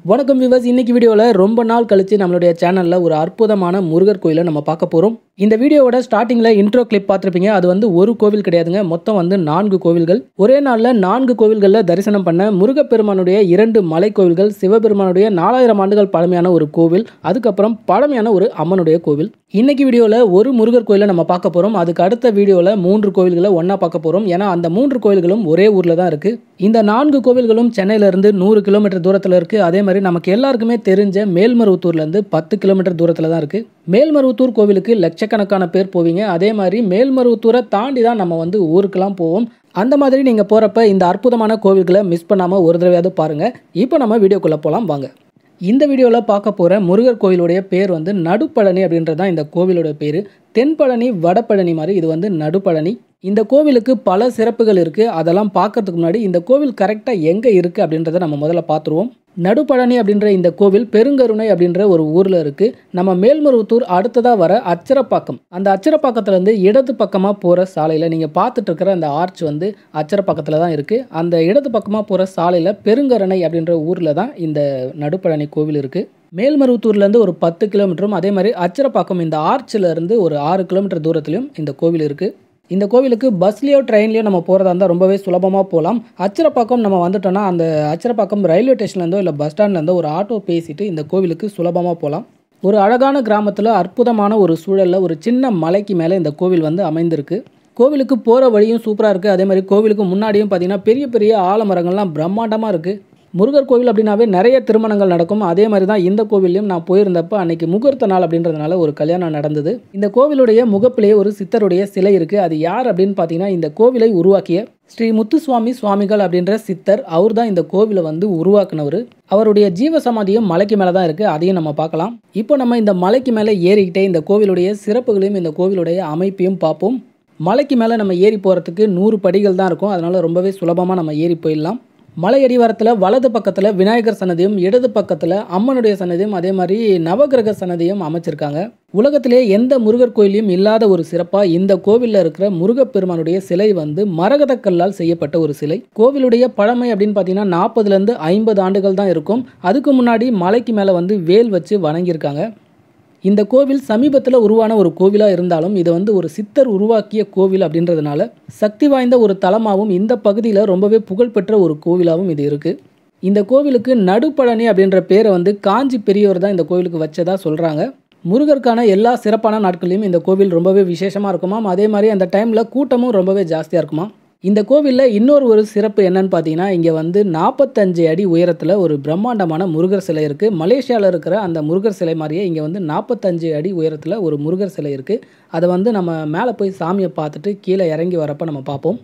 வணக்கம் விவஸ் இன்னைக்கு வீடியோவில் ரொம்ப நாள் கழிச்சு நம்மளுடைய சேனலில் ஒரு அற்புதமான முருகர் கோயிலை நம்ம பார்க்க போகிறோம் இந்த வீடியோவோட ஸ்டார்டிங்கில் இன்ட்ரோ கிளிப் பார்த்துருப்பீங்க அது வந்து ஒரு கோவில் கிடையாதுங்க மொத்தம் வந்து நான்கு கோவில்கள் ஒரே நாளில் நான்கு கோவில்களில் தரிசனம் பண்ண முருகப்பெருமானுடைய இரண்டு மலை கோவில்கள் சிவபெருமானுடைய நாலாயிரம் ஆண்டுகள் பழமையான ஒரு கோவில் அதுக்கப்புறம் பழமையான ஒரு அம்மனுடைய கோவில் இன்னைக்கு வீடியோவில் ஒரு முருகர் கோயிலை நம்ம பார்க்க போகிறோம் அதுக்கு அடுத்த வீடியோவில் மூன்று கோவில்களை ஒன்றா பார்க்க போகிறோம் ஏன்னா அந்த மூன்று கோவில்களும் ஒரே ஊரில் தான் இருக்குது இந்த நான்கு கோவில்களும் சென்னையிலேருந்து நூறு கிலோமீட்டர் தூரத்தில் இருக்குது அதே மாதிரி நமக்கு எல்லாருக்குமே தெரிஞ்ச மேல்மருவத்தூர்லேருந்து பத்து கிலோமீட்டர் தூரத்தில் தான் இருக்குது மேல்மருவத்தூர் கோவிலுக்கு லட்சக்கணக்கான பேர் போவீங்க அதே மாதிரி மேல்மருவத்தூரை தாண்டி தான் நம்ம வந்து ஊருக்கெல்லாம் போவோம் அந்த மாதிரி நீங்கள் போகிறப்ப இந்த அற்புதமான கோவில்களை மிஸ் பண்ணாமல் ஒரு தடவையாவது பாருங்கள் இப்போ நம்ம வீடியோக்குள்ளே போகலாம் வாங்க இந்த வீடியோவில் பார்க்க போகிற முருகர் கோயிலுடைய பேர் வந்து நடுப்பழனி அப்படின்றது தான் இந்த கோவிலோட பேர் தென்பழனி வடபழனி மாதிரி இது வந்து நடுப்பழனி இந்த கோவிலுக்கு பல சிறப்புகள் இருக்குது அதெல்லாம் பார்க்கறதுக்கு முன்னாடி இந்த கோவில் கரெக்டாக எங்கே இருக்குது அப்படின்றத நம்ம முதல்ல பார்த்துருவோம் நடுப்பழனி அப்படின்ற இந்த கோவில் பெருங்கருணை அப்படின்ற ஒரு ஊரில் இருக்குது நம்ம மேல்மருவத்தூர் அடுத்ததாக வர அச்சரப்பாக்கம் அந்த அச்சரப்பாக்கத்துலேருந்து இடது பக்கமாக போகிற சாலையில் நீங்கள் பார்த்துட்டு இருக்கிற அந்த ஆர்ச் வந்து அச்சரப்பாக்கத்தில் தான் இருக்குது அந்த இடது பக்கமாக போகிற சாலையில் பெருங்கருணை அப்படின்ற ஊரில் தான் இந்த நடுப்பழனி கோவில் இருக்குது மேல்மருவத்தூர்லேருந்து ஒரு பத்து கிலோமீட்டரும் அதே மாதிரி அச்சரப்பாக்கம் இந்த ஆர்ச்சில் இருந்து ஒரு ஆறு கிலோமீட்டர் தூரத்துலையும் இந்த கோவில் இருக்குது இந்த கோவிலுக்கு பஸ்லேயோ ட்ரெயின்லேயோ நம்ம போகிறதா இருந்தால் ரொம்பவே சுலபமாக போகலாம் அச்சரப்பாக்கம் நம்ம வந்துட்டோம்னா அந்த அச்சரப்பாக்கம் ரயில்வே ஸ்டேஷன்லேருந்தோ இல்லை பஸ் ஸ்டாண்ட்லேருந்தோ ஒரு ஆட்டோ பேசிட்டு இந்த கோவிலுக்கு சுலபமாக போகலாம் ஒரு அழகான கிராமத்தில் அற்புதமான ஒரு சூழலில் ஒரு சின்ன மலைக்கு மேலே இந்த கோவில் வந்து அமைந்திருக்கு கோவிலுக்கு போகிற வழியும் சூப்பராக இருக்குது அதே மாதிரி கோவிலுக்கு முன்னாடியும் பார்த்தீங்கன்னா பெரிய பெரிய ஆலமரங்கள்லாம் பிரம்மாண்டமாக இருக்குது முருகர் கோவில் அப்படின்னாவே நிறைய திருமணங்கள் நடக்கும் அதே மாதிரி தான் இந்த கோவிலையும் நான் போயிருந்தப்ப அன்னைக்கு முகூர்த்த நாள் அப்படின்றதுனால ஒரு கல்யாணம் நடந்தது இந்த கோவிலுடைய முகப்பிலேயே ஒரு சித்தருடைய சிலை இருக்குது அது யார் அப்படின்னு பார்த்தீங்கன்னா இந்த கோவிலை உருவாக்கிய ஸ்ரீ முத்துசுவாமி சுவாமிகள் அப்படின்ற சித்தர் அவர் தான் இந்த கோவிலை வந்து உருவாக்குனவர் அவருடைய ஜீவ சமாதியும் மலைக்கு மேலே தான் இருக்குது அதையும் நம்ம பார்க்கலாம் இப்போ நம்ம இந்த மலைக்கு மேலே ஏறிக்கிட்டே இந்த கோவிலுடைய சிறப்புகளையும் இந்த கோவிலுடைய அமைப்பையும் பார்ப்போம் மலைக்கு மேலே நம்ம ஏறி போகிறதுக்கு நூறு படிகள் தான் இருக்கும் அதனால் ரொம்பவே சுலபமாக நம்ம ஏறி போயிடலாம் மலை அடிவாரத்தில் வலது பக்கத்தில் விநாயகர் சன்னதியும் இடது பக்கத்தில் அம்மனுடைய சன்னதியும் அதே மாதிரி நவகிரக சன்னதியும் அமைச்சிருக்காங்க உலகத்திலே எந்த முருகர் கோயிலையும் இல்லாத ஒரு சிறப்பாக இந்த கோவிலில் இருக்கிற முருகப்பெருமானுடைய சிலை வந்து மரகத கல்லால் செய்யப்பட்ட ஒரு சிலை கோவிலுடைய பழமை அப்படின்னு பார்த்தீங்கன்னா நாற்பதுலேருந்து ஐம்பது ஆண்டுகள் தான் இருக்கும் அதுக்கு முன்னாடி மலைக்கு மேலே வந்து வேல் வச்சு வணங்கியிருக்காங்க இந்த கோவில் சமீபத்தில் உருவான ஒரு கோவிலாக இருந்தாலும் இது வந்து ஒரு சித்தர் உருவாக்கிய கோவில் அப்படின்றதுனால சக்தி வாய்ந்த ஒரு தலமாகவும் இந்த பகுதியில் ரொம்பவே புகழ்பெற்ற ஒரு கோவிலாகவும் இது இருக்குது இந்த கோவிலுக்கு நடுப்பழனி அப்படின்ற பேரை வந்து காஞ்சி பெரியவர் தான் இந்த கோவிலுக்கு வச்சதா சொல்கிறாங்க முருகருக்கான எல்லா சிறப்பான நாட்களையும் இந்த கோவில் ரொம்பவே விசேஷமாக இருக்குமாம் அதே மாதிரி அந்த டைமில் கூட்டமும் ரொம்பவே ஜாஸ்தியாக இருக்குமா இந்த கோவிலில் இன்னொரு ஒரு சிறப்பு என்னன்னு பார்த்தீங்கன்னா இங்கே வந்து நாற்பத்தஞ்சு அடி உயரத்தில் ஒரு பிரம்மாண்டமான முருகர் சிலை இருக்குது மலேசியாவில் இருக்கிற அந்த முருகர் சிலை மாதிரியே இங்கே வந்து நாற்பத்தஞ்சு அடி உயரத்தில் ஒரு முருகர் சிலை இருக்குது அதை வந்து நம்ம மேலே போய் சாமியை பார்த்துட்டு கீழே இறங்கி வரப்போ நம்ம பார்ப்போம்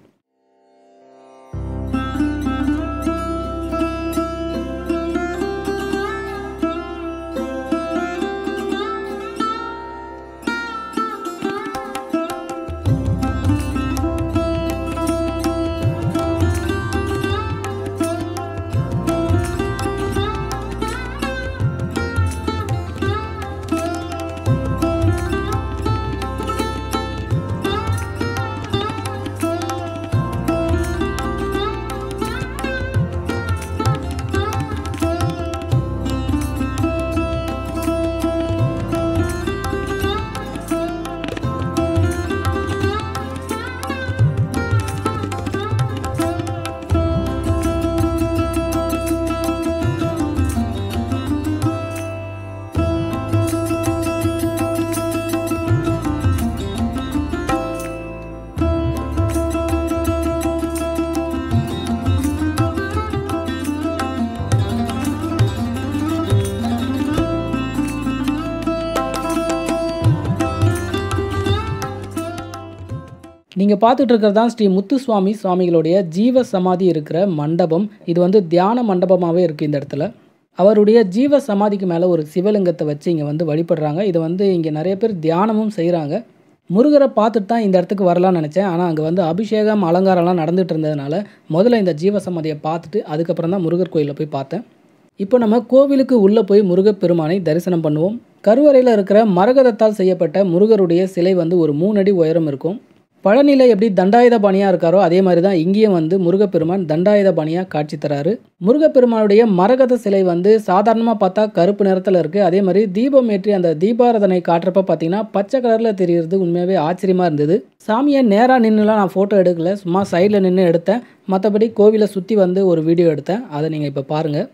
நீங்கள் பார்த்துட்டு இருக்கிறது தான் ஸ்ரீ முத்துசுவாமி சுவாமிகளுடைய ஜீவ சமாதி இருக்கிற மண்டபம் இது வந்து தியான மண்டபமாகவே இருக்குது இந்த இடத்துல அவருடைய ஜீவ சமாதிக்கு மேலே ஒரு சிவலிங்கத்தை வச்சு இங்கே வந்து வழிபடுறாங்க இதை வந்து இங்கே நிறைய பேர் தியானமும் செய்கிறாங்க முருகரை பார்த்துட்டு தான் இந்த இடத்துக்கு வரலாம்னு நினச்சேன் ஆனால் அங்கே வந்து அபிஷேகம் அலங்காரம்லாம் நடந்துட்டு இருந்ததுனால முதல்ல இந்த ஜீவ சமாதியை பார்த்துட்டு அதுக்கப்புறம் தான் முருகர் கோயிலில் போய் பார்த்தேன் இப்போ நம்ம கோவிலுக்கு உள்ளே போய் முருகப்பெருமானை தரிசனம் பண்ணுவோம் கருவறையில் இருக்கிற மரகதத்தால் செய்யப்பட்ட முருகருடைய சிலை வந்து ஒரு மூணு அடி உயரம் இருக்கும் பழனியில் எப்படி தண்டாயுதபாணியாக இருக்காரோ அதே மாதிரி தான் இங்கேயும் வந்து முருகப்பெருமான் தண்டாயுதபாணியாக காட்சி தராரு முருகப்பெருமானுடைய மரகத சிலை வந்து சாதாரணமாக பார்த்தா கருப்பு நிறத்தில் இருக்குது அதே மாதிரி தீபம் ஏற்றி அந்த தீபாரதனை காட்டுறப்ப பார்த்தீங்கன்னா பச்சை கலரில் தெரிகிறது உண்மையாகவே ஆச்சரியமாக இருந்தது சாமியை நேராக நின்றுலாம் நான் ஃபோட்டோ எடுக்கல சும்மா சைடில் நின்று எடுத்தேன் மற்றபடி கோவிலை சுற்றி வந்து ஒரு வீடியோ எடுத்தேன் அதை நீங்கள் இப்போ பாருங்கள்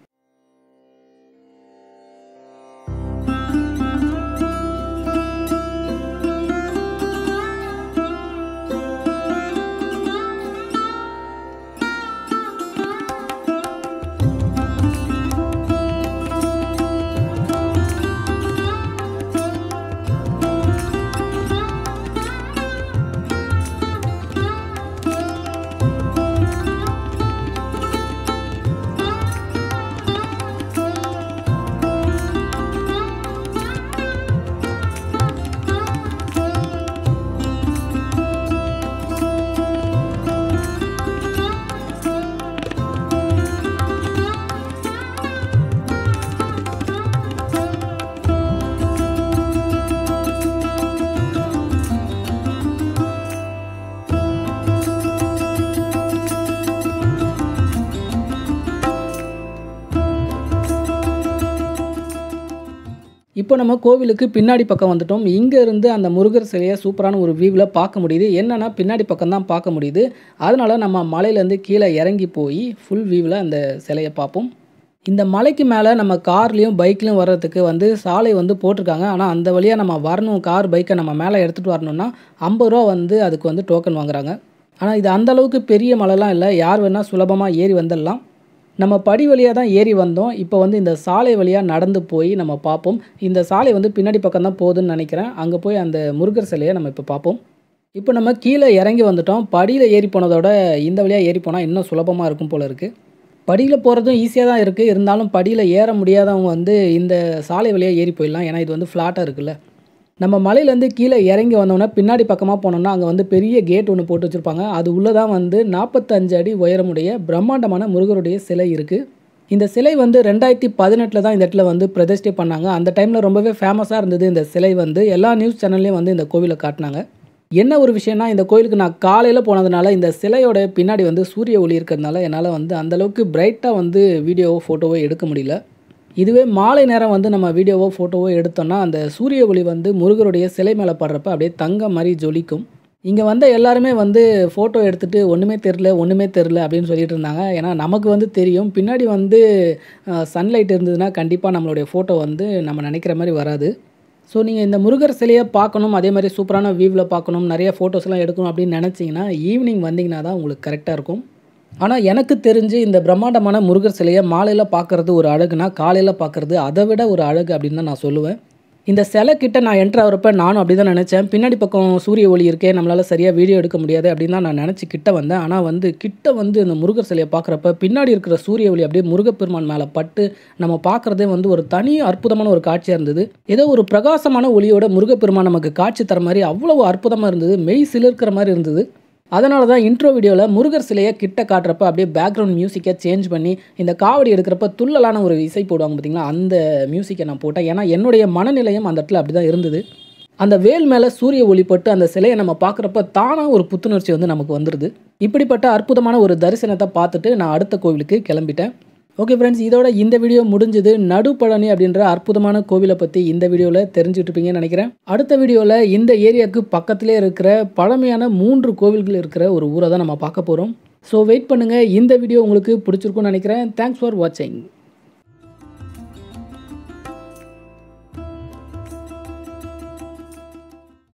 இப்போ நம்ம கோவிலுக்கு பின்னாடி பக்கம் வந்துட்டோம் இங்கே இருந்து அந்த முருகர் சிலையை சூப்பரான ஒரு வியூவில் பார்க்க முடியுது என்னென்னா பின்னாடி பக்கம் தான் பார்க்க முடியுது அதனால் நம்ம மலையிலேருந்து கீழே இறங்கி போய் ஃபுல் வியூவில் அந்த சிலையை பார்ப்போம் இந்த மலைக்கு மேலே நம்ம கார்லேயும் பைக்லையும் வர்றதுக்கு வந்து சாலை வந்து போட்டிருக்காங்க ஆனால் அந்த வழியாக நம்ம வரணும் கார் பைக்கை நம்ம மேலே எடுத்துகிட்டு வரணும்னா ஐம்பது ரூபா வந்து அதுக்கு வந்து டோக்கன் வாங்குறாங்க ஆனால் இது அந்த அளவுக்கு பெரிய மலைலாம் இல்லை யார் வேணால் சுலபமாக ஏறி வந்துடலாம் நம்ம படி வழியாக தான் ஏறி வந்தோம் இப்போ வந்து இந்த சாலை வழியாக நடந்து போய் நம்ம பார்ப்போம் இந்த சாலை வந்து பின்னாடி பக்கம் தான் போகுதுன்னு நினைக்கிறேன் அங்கே போய் அந்த முருகர் சிலையை நம்ம இப்போ பார்ப்போம் இப்போ நம்ம கீழே இறங்கி வந்துட்டோம் படியில் ஏறி போனதோட இந்த வழியாக ஏறி போனால் இன்னும் சுலபமாக இருக்கும் போல இருக்குது படியில் போகிறதும் ஈஸியாக தான் இருக்குது இருந்தாலும் படியில் ஏற முடியாதவங்க வந்து இந்த சாலை வழியாக ஏறி போயிடலாம் ஏன்னா இது வந்து ஃப்ளாட்டாக இருக்குல்ல நம்ம மலையிலேருந்து கீழே இறங்கி வந்தோம்னா பின்னாடி பக்கமாக போனோம்னா அங்கே வந்து பெரிய கேட் ஒன்று போட்டு வச்சுருப்பாங்க அது உள்ளே தான் வந்து நாற்பத்தஞ்சு அடி உயரமுடைய பிரம்மாண்டமான முருகருடைய சிலை இருக்குது இந்த சிலை வந்து ரெண்டாயிரத்தி பதினெட்டில் தான் இந்த இடத்துல வந்து பிரதிஷ்டை பண்ணாங்க அந்த டைமில் ரொம்பவே ஃபேமஸாக இருந்தது இந்த சிலை வந்து எல்லா நியூஸ் சேனல்லையும் வந்து இந்த கோவிலை காட்டினாங்க என்ன ஒரு விஷயம்னா இந்த கோயிலுக்கு நான் காலையில் போனதுனால இந்த சிலையோட பின்னாடி வந்து சூரிய ஒளி இருக்கிறதுனால என்னால் வந்து அந்தளவுக்கு பிரைட்டாக வந்து வீடியோவோ ஃபோட்டோவோ எடுக்க முடியல இதுவே மாலை நேரம் வந்து நம்ம வீடியோவோ ஃபோட்டோவோ எடுத்தோம்னா அந்த சூரிய ஒளி வந்து முருகருடைய சிலை மேலே படுறப்ப அப்படியே தங்க மாதிரி ஜொலிக்கும் இங்கே வந்த எல்லாருமே வந்து ஃபோட்டோ எடுத்துகிட்டு ஒன்றுமே தெரில ஒன்றுமே தெரில அப்படின்னு சொல்லிட்டு இருந்தாங்க ஏன்னா நமக்கு வந்து தெரியும் பின்னாடி வந்து சன்லைட் இருந்ததுன்னா கண்டிப்பாக நம்மளுடைய ஃபோட்டோ வந்து நம்ம நினைக்கிற மாதிரி வராது ஸோ நீங்கள் இந்த முருகர் சிலையை பார்க்கணும் அதே மாதிரி சூப்பரான வியூவில் பார்க்கணும் நிறைய ஃபோட்டோஸ்லாம் எடுக்கணும் அப்படின்னு நினச்சிங்கன்னா ஈவினிங் வந்தீங்கன்னா தான் உங்களுக்கு கரெக்டாக இருக்கும் ஆனால் எனக்கு தெரிஞ்சு இந்த பிரம்மாண்டமான முருகர் சிலையை மாலையில் பார்க்குறது ஒரு அழகுனா காலையில் பார்க்குறது அதை விட ஒரு அழகு அப்படின்னு தான் நான் சொல்லுவேன் இந்த சிலை கிட்ட நான் என்ட்ரு ஆகிறப்ப நானும் அப்படி தான் நினச்சேன் பின்னாடி பக்கம் சூரிய ஒளி இருக்கே நம்மளால் சரியாக வீடியோ எடுக்க முடியாது அப்படின்னு தான் நான் நினச்சி கிட்ட வந்தேன் ஆனால் வந்து கிட்ட வந்து இந்த முருகர் சிலையை பார்க்குறப்ப பின்னாடி இருக்கிற சூரிய ஒளி அப்படியே முருகப்பெருமான் மேலே பட்டு நம்ம பார்க்குறதே வந்து ஒரு தனி அற்புதமான ஒரு காட்சியாக இருந்தது ஏதோ ஒரு பிரகாசமான ஒளியோட முருகப்பெருமான் நமக்கு காட்சி தர மாதிரி அவ்வளவு அற்புதமாக இருந்தது மெய் சிலிர்க்கிற மாதிரி இருந்தது அதனால தான் இன்ட்ரோ வீடியோவில் முருகர் சிலையை கிட்ட காட்டுறப்ப அப்படியே பேக்ரவுண்ட் மியூசிக்கை சேஞ்ச் பண்ணி இந்த காவடி எடுக்கிறப்ப துள்ளலான ஒரு இசை போடுவாங்க பார்த்தீங்களா அந்த மியூசிக்கை நான் போட்டேன் ஏன்னா என்னுடைய மனநிலையம் அந்த இடத்துல அப்படி தான் இருந்தது அந்த வேல் மேலே சூரிய ஒளிப்பட்டு அந்த சிலையை நம்ம பார்க்குறப்ப தானாக ஒரு புத்துணர்ச்சி வந்து நமக்கு வந்துடுது இப்படிப்பட்ட அற்புதமான ஒரு தரிசனத்தை பார்த்துட்டு நான் அடுத்த கோவிலுக்கு கிளம்பிட்டேன் ஓகே ஃப்ரெண்ட்ஸ் இதோட இந்த வீடியோ முடிஞ்சது நடுப்பழனி அப்படின்ற அற்புதமான கோவிலை பற்றி இந்த வீடியோவில் தெரிஞ்சுட்டு இருப்பீங்கன்னு நினைக்கிறேன் அடுத்த வீடியோவில் இந்த ஏரியாவுக்கு பக்கத்திலே இருக்கிற பழமையான மூன்று கோவில்கள் இருக்கிற ஒரு ஊரை தான் நம்ம பார்க்க போகிறோம் ஸோ வெயிட் பண்ணுங்கள் இந்த வீடியோ உங்களுக்கு பிடிச்சிருக்கும்னு நினைக்கிறேன் தேங்க்ஸ் ஃபார் வாட்சிங்